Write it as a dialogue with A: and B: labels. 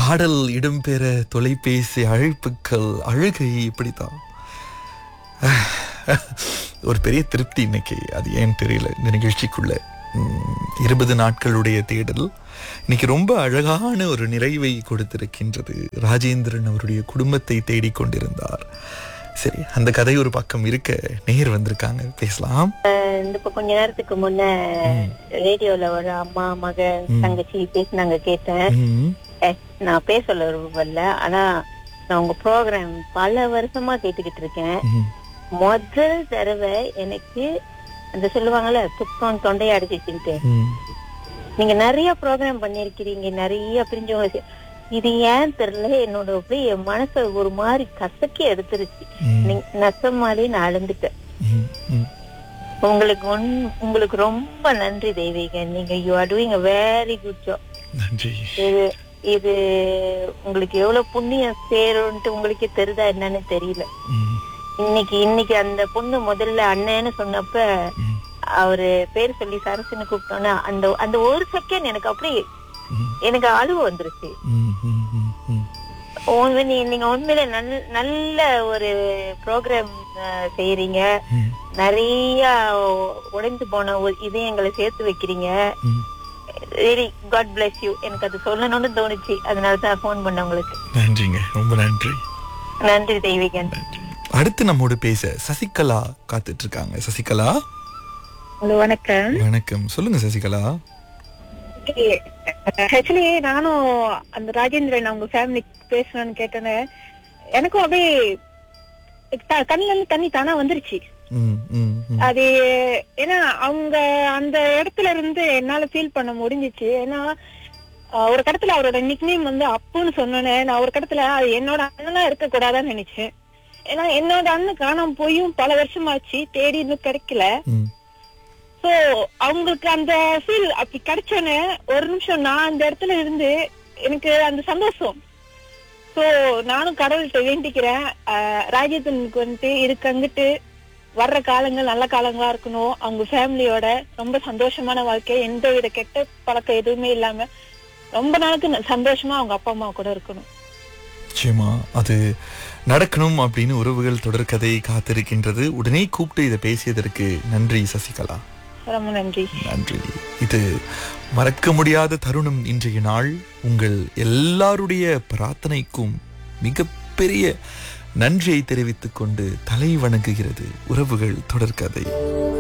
A: பாடல் இடம்பெற தொலைபேசி அழைப்புகள் அழுகை இப்படித்தான் ஒரு பெரிய திருப்தி இன்னைக்கு அது ஏன் தெரியல இந்த நிகழ்ச்சிக்குள்ள உம், இருபது நாட்களுடைய தேடல் இன்னைக்கு ரொம்ப அழகான ஒரு நிறைவை கொடுத்திருக்கின்றது ராஜேந்திரன் அவருடைய குடும்பத்தை தேடிக்கொண்டிருந்தார் சரி அந்த கதை ஒரு பக்கம் இருக்க நேர் வந்திருக்காங்க பேசலாம்
B: இந்த இப்ப கொஞ்ச நேரத்துக்கு முன்ன ரேடியோல ஒரு அம்மா மகன் தங்கச்சி பேசினாங்க கேட்டேன்
A: உம்,
B: Eh, நான் பேச சொல்ல விரும்பல ஆனா நான் உங்க ப்ரோக்ராம் பல வருஷமா கேட்டுக்கிட்டு இருக்கேன்
A: உம்,
B: முதல் தடவை எனக்கு அந்த சொல்லுவாங்கல்ல துக்கம் தொண்டையை அடைச்சிட்டு
A: உம்,
B: நீங்க நிறைய ப்ரோக்ராம் பண்ணிருக்கிறீங்க நிறைய பிரிஞ்சவங்க சே- இது ஏன் தெரியல என்னோட அப்படியே என் மனசை ஒரு மாதிரி கசக்கி எடுத்துருச்சு
A: உம்,
B: நீங்க நெசமாலே நான் அழுந்துட்டேன்
A: உம், உம்.
B: உங்களுக்கு ஒன் உங்களுக்கு ரொம்ப நன்றி தெய்வீக நீங்க you are doing a very good job
A: நன்றி
B: இது இது உங்களுக்கு எவ்வளவு புண்ணியம் சேரும்ட்டு உங்களுக்கே தெரியுதா என்னன்னு தெரியல
A: உம்,
B: இன்னைக்கு இன்னைக்கு அந்த பொண்ணு முதல்ல அண்ணன்னு சொன்னப்ப
A: உம்,
B: அவரு பேர் சொல்லி சரசுன்னு கூப்பிட்டோன்னா அந்த அந்த ஒரு செகண்ட் எனக்கு அப்படியே
A: உம்,
B: எனக்கு அழுவு வந்துருச்சு
A: உம், உம், உம், உம்.
B: உண்மை- நீ- நீங்க உண்மையில நல்ல நல்ல ஒரு ப்ரோக்ராம் செய்யறீங்க
A: உம்,
B: நிறைய உடைந்து போன ஒரு இதயங்களை சேர்த்து வைக்கிறீங்க
A: உம்.
B: வெரி காட் bless யூ எனக்கு அது சொல்லணும்னு தோணுச்சு அதனால தான் ஃபோன் பண்ண உங்களுக்கு
A: நன்றிங்க ரொம்ப நன்றி
B: நன்றி தெய்வீகன்
A: நன்றி அடுத்து நம்மோடு பேச சசிகலா காத்துட்டு இருக்காங்க சசிகலா
B: ஹலோ வணக்கம்
A: வணக்கம் சொல்லுங்க சசிகலா
B: ஆக்சுவலி நானும் அந்த ராஜேந்திரன் அவங்க ஃபேமிலி பேசணும்னு கேட்டேன்னு எனக்கும் அப்படியே த- கண்ணுல இருந்து தண்ணி தானா வந்துருச்சு
A: ம், ம், ம்.
B: அது ஏன்னா அவங்க அந்த இடத்துல இருந்து என்னால ஃபீல் பண்ண முடிஞ்சிச்சு ஏன்னா ஆஹ், ஒரு கடத்துல அவரோட நிக்னேம் வந்து அப்புன்னு சொன்னோன்னே நான் ஒரு கடத்துல அது என்னோட அண்ணனா இருக்க கூடாதான்னு நினைச்சேன் ஏன்னா என்னோட அண்ணன் காணாம போயும் பல வருஷமாச்சு தேடி இன்னும் கிடைக்கல
A: ம்,
B: சோ அவங்களுக்கு அந்த ஃபீல் அப்படி கிடைச்சோன்னே ஒரு நிமிஷம் நான் அந்த இடத்துல இருந்து எனக்கு அந்த சந்தோஷம் சோ நானும் கடவுள்கிட்ட வேண்டிக்கிறேன் ஆஹ் ராஜேந்திரனுக்கு வந்துட்டு இதுக்கு அங்கிட்டு வர்ற காலங்கள் நல்ல காலங்களா இருக்கணும் அவங்க ஃபேமிலியோட ரொம்ப சந்தோஷமான வாழ்க்கை எந்த வித கெட்ட பழக்கம் எதுவுமே இல்லாம ரொம்ப நாளுக்கு ந- சந்தோஷமா அவங்க அப்பா அம்மா கூட இருக்கணும்
A: நிச்சயமா அது நடக்கணும் அப்படின்னு உறவுகள் தொடர்கதை காத்திருக்கின்றது உடனே கூப்பிட்டு இதை பேசியதற்கு நன்றி சசிகலா
B: ரொம்ப நன்றி
A: நன்றி இது மறக்க முடியாத தருணம் இன்றைய நாள் உங்கள் எல்லாருடைய பிரார்த்தனைக்கும் மிகப்பெரிய நன்றியை தெரிவித்துக் கொண்டு தலை வணங்குகிறது உறவுகள் தொடர்கதை